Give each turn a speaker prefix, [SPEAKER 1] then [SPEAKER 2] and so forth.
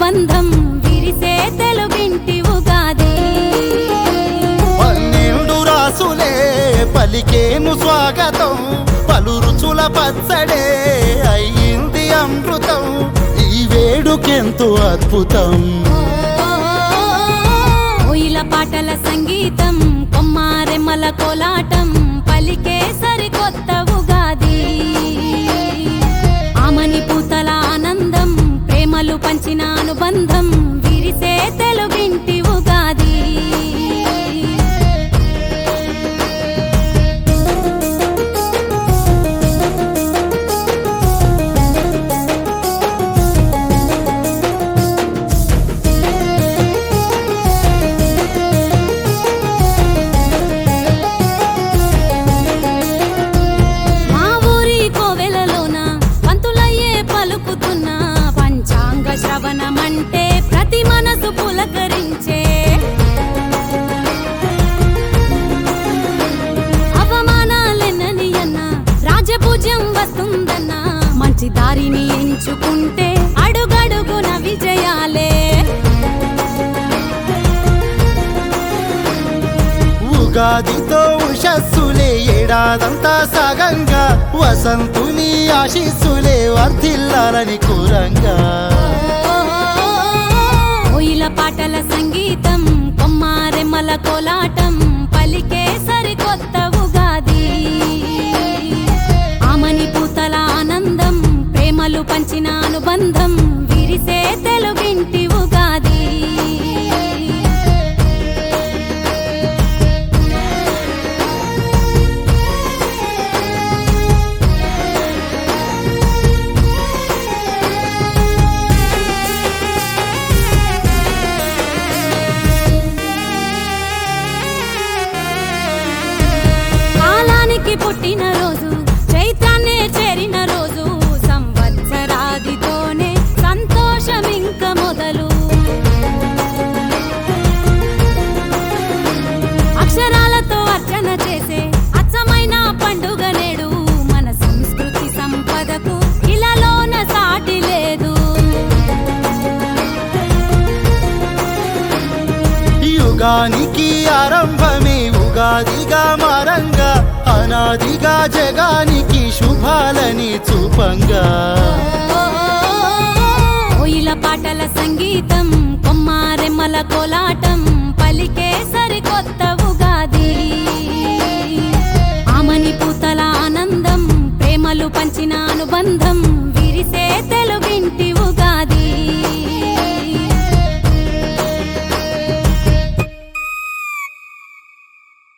[SPEAKER 1] అనుబంధం విరిసే తెలుగింటి ఉగాది
[SPEAKER 2] పన్నెండు రాసులే పలికేను స్వాగతం పలు రుచుల పచ్చడే అయ్యింది అమృతం ఈ వేడుకెంతో అద్భుతం
[SPEAKER 1] ఒయిల పాటల సంగీతం కొమ్మారెమ్మల కోలాటం పలికే సరికొత్త ఉగాది ఆమని పూతల ఆనందం ప్రేమలు పంచిన అనుబంధం విరిసే తెలుగింటి ఉగాది మా ఊరి కోవెలలోన పంతులయ్యే పలుకుతున్న పంచాంగ శ్రవణమంటే ప్రతి మనసు పులకరించే అవమానాలెన్నని అన్న రాజపూజ్యం వస్తుందన్న మంచి దారిని ఎంచుకుంటే అడుగడుగున విజయాలే
[SPEAKER 2] ఉగాదితో ఉషస్సులే ఏడాదంతా సగంగా వసంతుని ఆశీస్సులే వర్ధిల్లాలని కూరంగా
[SPEAKER 1] ఒయిల పాటల సంగీతం కొమ్మారెమ్మల కోలాటం పలికే సరికొత్త ఉగాది ఆమని పూతల ఆనందం ప్రేమలు పంచిన అనుబంధం విరిసే తెలుగింటి ఉగాది కాలానికి పుట్టిన రోజు చైత్రాన్నే చేరిన రోజు సంవత్సరాదితోనే సంతోషం ఇంక మొదలు అక్షరాలతో అర్చన చేసే అచ్చమైన పండుగ నేడు మన సంస్కృతి సంపదకు ఇలాలోన సాటి లేదు
[SPEAKER 2] యుగానికి ఆరంభమే ఉగాదిగా మారంగా అనాదిగా జగానికి శుభాలని చూపంగా
[SPEAKER 1] ఒయిల పాటల సంగీతం కొమ్మారెమ్మల కోలాటం పలికే సరికొత్త ఉగాది ఆమని పూతల ఆనందం ప్రేమలు పంచిన అనుబంధం